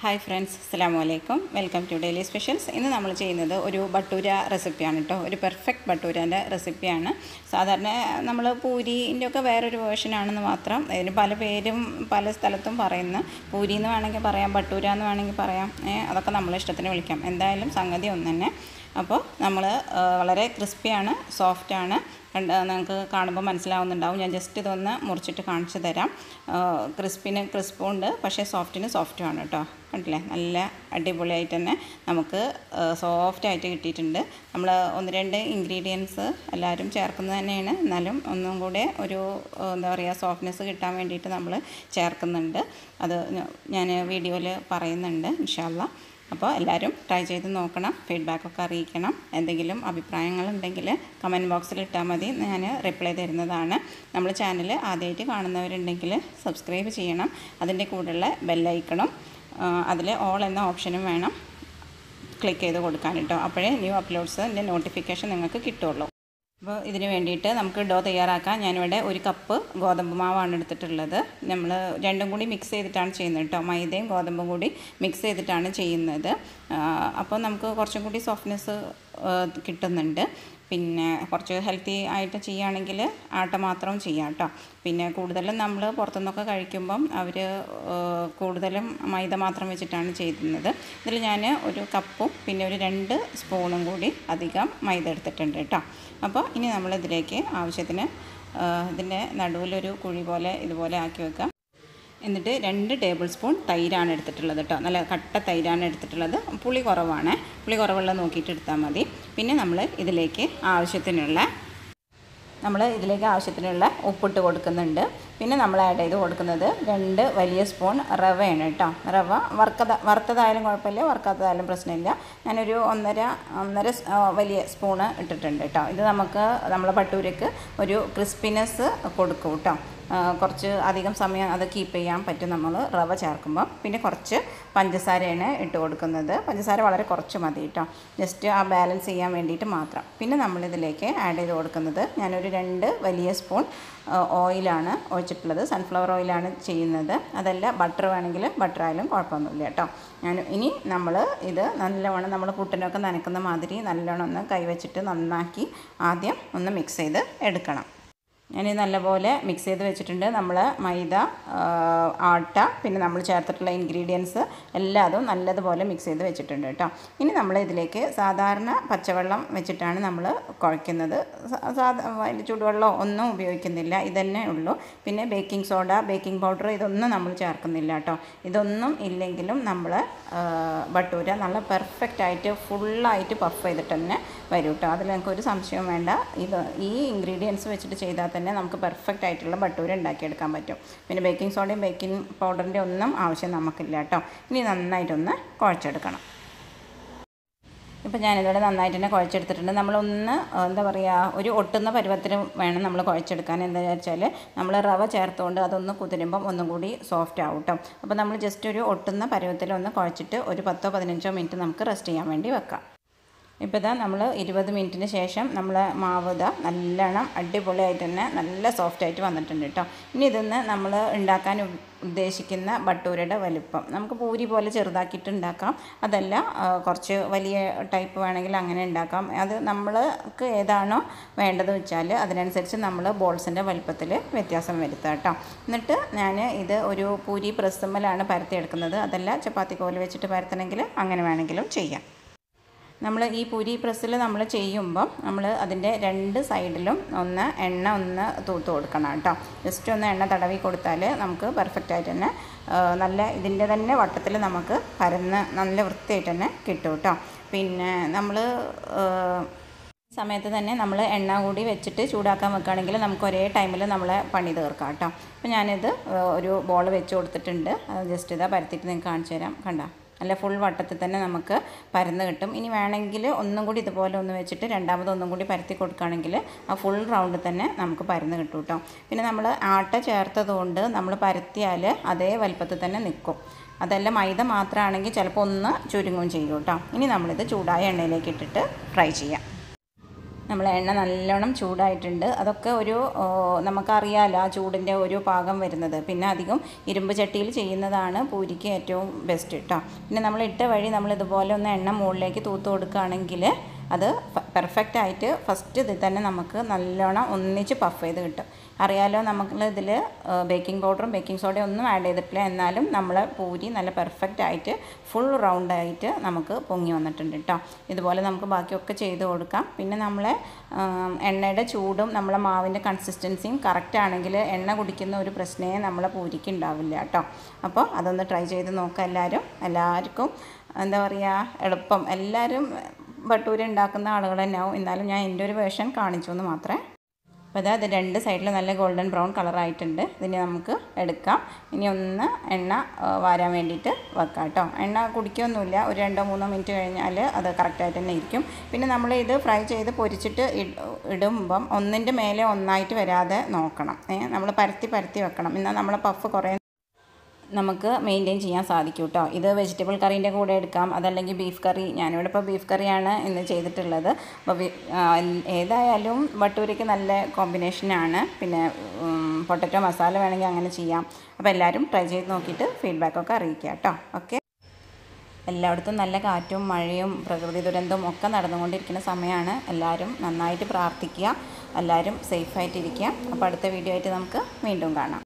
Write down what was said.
hi friends അസ്സാം വലൈക്കും welcome to daily specials ഇന്ന് നമ്മൾ ചെയ്യുന്നത് ഒരു ബട്ടൂര റെസിപ്പിയാണ് കേട്ടോ ഒരു പെർഫെക്റ്റ് ബട്ടൂരൻ്റെ റെസിപ്പിയാണ് സാധാരണ നമ്മൾ പൂരീൻ്റെ ഒക്കെ വേറൊരു വേർഷനാണെന്ന് മാത്രം അതിന് പല പേരും പല സ്ഥലത്തും പറയുന്നു പൂരി എന്ന് വേണമെങ്കിൽ പറയാം ബട്ടൂര എന്ന് വേണമെങ്കിൽ പറയാം ഏ, അതൊക്കെ നമ്മളെ ഇഷ്ടത്തിന് വിളിക്കാം എന്തായാലും സംഗതി ഒന്ന് തന്നെ അപ്പോൾ നമ്മൾ വളരെ ക്രിസ്പിയാണ് സോഫ്റ്റാണ് കണ്ട് നിങ്ങൾക്ക് കാണുമ്പോൾ മനസ്സിലാവുന്നുണ്ടാവും ഞാൻ ജസ്റ്റ് ഇതൊന്ന് മുറിച്ചിട്ട് കാണിച്ചു തരാം ക്രിസ്പിന് ക്രിസ്പും ഉണ്ട് പക്ഷേ സോഫ്റ്റിന് സോഫ്റ്റുമാണ് കേട്ടോ കണ്ടില്ലേ നല്ല അടിപൊളിയായിട്ട് തന്നെ നമുക്ക് സോഫ്റ്റായിട്ട് കിട്ടിയിട്ടുണ്ട് നമ്മൾ ഒന്ന് രണ്ട് ഇൻഗ്രീഡിയൻസ് എല്ലാവരും ചേർക്കുന്നത് തന്നെയാണ് എന്നാലും ഒന്നും കൂടെ ഒരു ഏഹ്, എന്താ പറയുക സോഫ്റ്റ്നെസ് കിട്ടാൻ വേണ്ടിയിട്ട് നമ്മൾ ചേർക്കുന്നുണ്ട് അത് ഞാൻ വീഡിയോയിൽ പറയുന്നുണ്ട് ഇൻഷാല്ല അപ്പോൾ എല്ലാവരും ട്രൈ ചെയ്ത് നോക്കണം ഫീഡ്ബാക്കൊക്കെ അറിയിക്കണം എന്തെങ്കിലും അഭിപ്രായങ്ങളുണ്ടെങ്കിൽ കമൻറ്റ് ബോക്സിൽ ഇട്ടാൽ മതി ഞാൻ റിപ്ലൈ തരുന്നതാണ് നമ്മൾ ചാനൽ ആദ്യമായിട്ട് കാണുന്നവരുണ്ടെങ്കിൽ സബ്സ്ക്രൈബ് ചെയ്യണം അതിൻ്റെ കൂടെയുള്ള ബെല്ലൈക്കണം അതിൽ ഓൾ എന്ന ഓപ്ഷനും വേണം ക്ലിക്ക് ചെയ്ത് കൊടുക്കാൻ കേട്ടോ അപ്പോഴേ ന്യൂ അപ്ലോഡ്സിൻ്റെ നോട്ടിഫിക്കേഷൻ നിങ്ങൾക്ക് കിട്ടുള്ളൂ അപ്പോൾ ഇതിന് വേണ്ടിയിട്ട് നമുക്ക് ഡോ തയ്യാറാക്കാൻ ഞാനിവിടെ ഒരു കപ്പ് ഗോതമ്പ് മാവാണ് എടുത്തിട്ടുള്ളത് നമ്മൾ രണ്ടും കൂടി മിക്സ് ചെയ്തിട്ടാണ് ചെയ്യുന്നത് കേട്ടോ മൈദയും ഗോതമ്പും കൂടി മിക്സ് ചെയ്തിട്ടാണ് ചെയ്യുന്നത് ആ, അപ്പോൾ നമുക്ക് കുറച്ചും കൂടി സോഫ്റ്റ്നെസ് കിട്ടുന്നുണ്ട് പിന്നെ കുറച്ച് ഹെൽത്തി ആയിട്ട് ചെയ്യുകയാണെങ്കിൽ ആട്ട മാത്രം ചെയ്യാം കേട്ടോ പിന്നെ കൂടുതലും നമ്മൾ പുറത്തുനിന്നൊക്കെ കഴിക്കുമ്പം അവർ കൂടുതലും മൈദ മാത്രം വെച്ചിട്ടാണ് ചെയ്യുന്നത് ഇതിൽ ഞാൻ ഒരു കപ്പും പിന്നെ ഒരു രണ്ട് സ്പൂണും കൂടി അധികം മൈദ എടുത്തിട്ടുണ്ട് കേട്ടോ അപ്പോൾ ഇനി നമ്മളിതിലേക്ക് ആവശ്യത്തിന് ആ, ഇതിൻ്റെ നടുവിലൊരു കുഴി പോലെ ഇതുപോലെ ആക്കി വെക്കാം എന്നിട്ട് രണ്ട് ടേബിൾ സ്പൂൺ തൈരാണ് എടുത്തിട്ടുള്ളത് കേട്ടോ നല്ല കട്ട തൈരാണ് എടുത്തിട്ടുള്ളത് പുളി കുറവാണ് പുളി കുറവുള്ള നോക്കിയിട്ട് എടുത്താൽ മതി പിന്നെ നമ്മൾ ഇതിലേക്ക് ആവശ്യത്തിനുള്ള നമ്മൾ ഇതിലേക്ക് ആവശ്യത്തിനുള്ള ഉപ്പിട്ട് കൊടുക്കുന്നുണ്ട് പിന്നെ നമ്മൾ ആഡ് ചെയ്ത് കൊടുക്കുന്നത് രണ്ട് വലിയ സ്പൂൺ റവയാണ് കേട്ടോ റവ വറുക്കത വറുത്തതായാലും കുഴപ്പമില്ല വറുക്കാത്തതായാലും പ്രശ്നമില്ല ഞാനൊരു ഒന്നര ഒന്നര സ്- ആ, വലിയ സ്പൂണ് ഇട്ടിട്ടുണ്ട് കേട്ടോ ഇത് നമുക്ക് നമ്മളെ പട്ടൂരക്ക് ഒരു ക്രിസ്പിനെസ് കൊടുക്കും കേട്ടോ ആ, കുറച്ച് അധികം സമയം അത് കീപ്പ് ചെയ്യാൻ പറ്റും നമ്മൾ റവ ചേർക്കുമ്പോൾ പിന്നെ കുറച്ച് പഞ്ചസാരയാണ് ഇട്ട് കൊടുക്കുന്നത് പഞ്ചസാര വളരെ കുറച്ച് മതി കേട്ടോ ജസ്റ്റ് ആ ബാലൻസ് ചെയ്യാൻ വേണ്ടിയിട്ട് മാത്രം പിന്നെ നമ്മളിതിലേക്ക് ആഡ് ചെയ്ത് കൊടുക്കുന്നത് ഞാനൊരു രണ്ട് വലിയ സ്പൂൺ ആ, ഓയിലാണ് ഒഴിച്ചിട്ടുള്ളത് സൺഫ്ലവർ ഓയിലാണ് ചെയ്യുന്നത് അതല്ല ബട്ടർ വേണമെങ്കിൽ ബട്ടർ ആയാലും കുഴപ്പമൊന്നുമില്ല കേട്ടോ ഞാൻ ഇനി നമ്മൾ ഇത് നല്ലവണ്ണം നമ്മൾ പുട്ടിനൊക്കെ നനക്കുന്ന മാതിരി നല്ലോണം ഒന്ന് കൈവച്ചിട്ട് നന്നാക്കി ആദ്യം ഒന്ന് മിക്സ് ചെയ്ത് എടുക്കണം ഞാനിത് നല്ലപോലെ മിക്സ് ചെയ്ത് വെച്ചിട്ടുണ്ട് നമ്മൾ മൈദ ആ, ആട്ട പിന്നെ നമ്മൾ ചേർത്തിട്ടുള്ള ഇൻഗ്രീഡിയൻസ് എല്ലാതും നല്ലതുപോലെ മിക്സ് ചെയ്ത് വെച്ചിട്ടുണ്ട് കേട്ടോ ഇനി നമ്മൾ ഇതിലേക്ക് സാധാരണ പച്ചവെള്ളം വെച്ചിട്ടാണ് നമ്മൾ കുഴയ്ക്കുന്നത് സ- സാധാ അതിൽ ചൂടുവെള്ളമോ ഒന്നും ഉപയോഗിക്കുന്നില്ല ഇതന്നെ ഉള്ളൂ പിന്നെ ബേക്കിംഗ് സോഡ ബേക്കിംഗ് പൗഡർ ഇതൊന്നും നമ്മൾ ചേർക്കുന്നില്ല കേട്ടോ ഇതൊന്നും ഇല്ലെങ്കിലും നമ്മൾ ബട്ടൂര നല്ല പെർഫെക്റ്റ് ആയിട്ട് ഫുള്ളായിട്ട് പഫ് ചെയ്തിട്ട് തന്നെ വരും കേട്ടോ അതിൽ നമുക്ക് ഒരു സംശയവും വേണ്ട ഇത് ഈ ഇൻഗ്രീഡിയൻസ് വെച്ചിട്ട് ചെയ്താൽ തന്നെ നമുക്ക് പെർഫെക്റ്റ് ആയിട്ടുള്ള ബട്ടൂര ഉണ്ടാക്കിയെടുക്കാൻ പറ്റും പിന്നെ ബേക്കിംഗ് സോഡയും ബേക്കിംഗ് പൗഡറിൻ്റെ ഒന്നും ആവശ്യം നമുക്കില്ല കേട്ടോ ഇനി നന്നായിട്ടൊന്ന് കുഴച്ചെടുക്കണം ഇപ്പം ഞാനിതിവിടെ നന്നായിട്ട് തന്നെ കുഴച്ചെടുത്തിട്ടുണ്ട് നമ്മളൊന്ന് ആ, എന്താ പറയുക ഒരു ഒട്ടുന്ന പരുവത്തിന് വേണം നമ്മൾ കുഴച്ചെടുക്കാൻ എന്താ വെച്ചാൽ നമ്മൾ റവ ചേർത്തുകൊണ്ട് അതൊന്ന് കുതിരുമ്പം ഒന്നും കൂടി സോഫ്റ്റ് ആവും കേട്ടോ അപ്പോൾ നമ്മൾ ജസ്റ്റ് ഒരു ഒട്ടുന്ന പരുവത്തിൽ ഒന്ന് കുഴച്ചിട്ട് ഒരു പത്തോ പതിനഞ്ചോ മിനിറ്റ് നമുക്ക് റെസ്റ്റ് ചെയ്യാൻ വേണ്ടി വെക്കാം ഇപ്പോൾ ഇതാ നമ്മൾ ഇരുപത് മിനിറ്റിന് ശേഷം നമ്മൾ മാവ് ഇതാ നല്ലോണം അടിപൊളിയായിട്ട് തന്നെ നല്ല സോഫ്റ്റായിട്ട് വന്നിട്ടുണ്ട് കേട്ടോ ഇനി ഇതൊന്ന് നമ്മൾ ഉണ്ടാക്കാൻ ഉ- ഉദ്ദേശിക്കുന്ന ബട്ടൂരയുടെ വലിപ്പം നമുക്ക് പൂരി പോലെ ചെറുതാക്കിയിട്ട് ഉണ്ടാക്കാം അതല്ല ആ, കുറച്ച് വലിയ ടൈപ്പ് വേണമെങ്കിൽ അങ്ങനെ ഉണ്ടാക്കാം അത് നമ്മൾക്ക് ഏതാണോ വേണ്ടത് വെച്ചാൽ അതിനനുസരിച്ച് നമ്മൾ ബോൾസിൻ്റെ വലിപ്പത്തിൽ വ്യത്യാസം വരുത്തുക കേട്ടോ എന്നിട്ട് ഞാൻ ഇത് ഒരു പൂരി പ്രസ്സുമ്മലാണ് പരത്തിയെടുക്കുന്നത് അതല്ല ചപ്പാത്തി കോല് വെച്ചിട്ട് പരത്തണമെങ്കിൽ അങ്ങനെ വേണമെങ്കിലും ചെയ്യാം നമ്മൾ ഈ പൂരി പ്രസ്സിൽ നമ്മൾ ചെയ്യുമ്പം നമ്മൾ അതിൻ്റെ രണ്ട് സൈഡിലും ഒന്ന് എണ്ണ ഒന്ന് തൂത്ത് കൊടുക്കണം കേട്ടോ ജസ്റ്റ് ഒന്ന് എണ്ണ തടവി കൊടുത്താൽ നമുക്ക് പെർഫെക്റ്റ് ആയിട്ട് തന്നെ ആ, നല്ല ഇതിൻ്റെ തന്നെ വട്ടത്തിൽ നമുക്ക് പരന്ന് നല്ല വൃത്തിയായിട്ട് തന്നെ കിട്ടും കേട്ടോ പിന്നെ നമ്മൾ സമയത്ത് തന്നെ നമ്മൾ എണ്ണ കൂടി വെച്ചിട്ട് ചൂടാക്കാൻ വെക്കുകയാണെങ്കിൽ നമുക്ക് ഒരേ ടൈമിൽ നമ്മളെ പണി തീർക്കാം കേട്ടോ അപ്പോൾ ഞാനിത് ആ, ഒരു ബോൾ വെച്ച് കൊടുത്തിട്ടുണ്ട് അത് ജസ്റ്റ് ഇതാ പരത്തിയിട്ട് നിങ്ങൾക്ക് കാണിച്ചു തരാം കണ്ടോ നല്ല ഫുൾ വട്ടത്തിൽ തന്നെ നമുക്ക് പരന്ന് കിട്ടും ഇനി വേണമെങ്കിൽ ഒന്നും കൂടി ഇതുപോലെ ഒന്ന് വെച്ചിട്ട് രണ്ടാമത് ഒന്നും കൂടി പരത്തി കൊടുക്കുകയാണെങ്കിൽ ആ ഫുൾ റൗണ്ട് തന്നെ നമുക്ക് പരന്ന് കിട്ടും കേട്ടോ പിന്നെ നമ്മൾ ആട്ട ചേർത്തത് കൊണ്ട് നമ്മൾ പരത്തിയാൽ അതേ വലുപ്പത്തിൽ തന്നെ നിൽക്കും അതല്ല മൈദ മാത്രമാണെങ്കിൽ ചിലപ്പോൾ ഒന്ന് ചുരുങ്ങും ചെയ്യും കേട്ടോ ഇനി നമ്മളിത് ചൂടായ എണ്ണയിലേക്ക് ഇട്ടിട്ട് ഫ്രൈ ചെയ്യാം നമ്മൾ എണ്ണ നല്ലോണം ചൂടായിട്ടുണ്ട് അതൊക്കെ ഒരു ഓ, നമുക്കറിയാലോ ആ ചൂടിൻ്റെ ഒരു പാകം വരുന്നത് പിന്നെ അധികം ഇരുമ്പ് ചട്ടിയിൽ ചെയ്യുന്നതാണ് പൂരിക്ക് ഏറ്റവും ബെസ്റ്റ് കേട്ടോ പിന്നെ നമ്മൾ ഇട്ട വഴി നമ്മൾ ഇതുപോലെ ഒന്ന് എണ്ണ മുകളിലേക്ക് തൂത്ത് കൊടുക്കുകയാണെങ്കിൽ അത് പെർഫെക്റ്റ് ആയിട്ട് ഫസ്റ്റ് ഇതിൽ തന്നെ നമുക്ക് നല്ലോണം ഒന്നിച്ച് പഫ് ചെയ്ത് കിട്ടും അറിയാലോ നമുക്ക് ഇതിൽ ബേക്കിംഗ് പൗഡറും ബേക്കിംഗ് സോഡയും ഒന്നും ആഡ് ചെയ്തിട്ടില്ല എന്നാലും നമ്മൾ പൂരി നല്ല പെർഫെക്റ്റ് ആയിട്ട് ഫുൾ റൗണ്ട് ആയിട്ട് നമുക്ക് പൊങ്ങി വന്നിട്ടുണ്ട് കേട്ടോ ഇതുപോലെ നമുക്ക് ബാക്കിയൊക്കെ ചെയ്ത് കൊടുക്കാം പിന്നെ നമ്മൾ എണ്ണയുടെ ചൂടും നമ്മളെ മാവിൻ്റെ കൺസിസ്റ്റൻസിയും കറക്റ്റ് ആണെങ്കിൽ എണ്ണ കുടിക്കുന്ന ഒരു പ്രശ്നമേ നമ്മളെ പൂരിക്ക് ഉണ്ടാവില്ല കേട്ടോ അപ്പോൾ അതൊന്ന് ട്രൈ ചെയ്ത് നോക്കാം എല്ലാവരും എല്ലാവർക്കും എന്താ പറയുക എളുപ്പം എല്ലാവരും ഭട്ടൂര ഉണ്ടാക്കുന്ന ആളുകൾ തന്നെയാവും എന്നാലും ഞാൻ എൻ്റെ ഒരു വേർഷൻ കാണിച്ചു എന്ന് മാത്രമേ അപ്പോൾ അതാ ഇത് രണ്ട് സൈഡിൽ നല്ല ഗോൾഡൻ ബ്രൗൺ കളറായിട്ടുണ്ട് ഇതിനെ നമുക്ക് എടുക്കാം ഇനി ഒന്ന് എണ്ണ ആ, വാരാൻ വേണ്ടിയിട്ട് വെക്കാം കേട്ടോ എണ്ണ കുടിക്കൊന്നുമില്ല ഒരു രണ്ടോ മൂന്നോ മിനിറ്റ് കഴിഞ്ഞാൽ അത് കറക്റ്റായിട്ട് തന്നെ ഇരിക്കും പിന്നെ നമ്മൾ ഇത് ഫ്രൈ ചെയ്ത് പൊരിച്ചിട്ട് ഇട്- ഇടുമ്പം ഒന്നിൻ്റെ മേലെ ഒന്നായിട്ട് വരാതെ നോക്കണം നമ്മൾ പരത്തി പരത്തി വെക്കണം എന്നാൽ നമ്മളെ പഫ് കുറേ നമുക്ക് മെയിൻറ്റെയിൻ ചെയ്യാൻ സാധിക്കും കേട്ടോ ഇത് വെജിറ്റബിൾ കറീൻ്റെ കൂടെ എടുക്കാം അതല്ലെങ്കിൽ ബീഫ് കറി ഞാനിവിടെ ഇപ്പോൾ ബീഫ് കറിയാണ് ഇന്ന് ചെയ്തിട്ടുള്ളത് അപ്പോൾ ബി- ആ, ഏതായാലും ബട്ടൂരയ്ക്ക് നല്ല കോമ്പിനേഷനാണ് പിന്നെ പൊട്ടറ്റോ മസാല വേണമെങ്കിൽ അങ്ങനെ ചെയ്യാം അപ്പോൾ എല്ലാവരും ട്രൈ ചെയ്ത് നോക്കിയിട്ട് ഫീഡ്ബാക്കൊക്കെ അറിയിക്കുക കേട്ടോ ഓക്കെ എല്ലായിടത്തും നല്ല കാറ്റും മഴയും പ്രകൃതി ദുരന്തവും ഒക്കെ നടന്നുകൊണ്ടിരിക്കുന്ന സമയമാണ് എല്ലാവരും നന്നായിട്ട് പ്രാർത്ഥിക്കുക എല്ലാവരും സേഫായിട്ടിരിക്കുക അപ്പോൾ അടുത്ത വീഡിയോ ആയിട്ട് നമുക്ക് വീണ്ടും കാണാം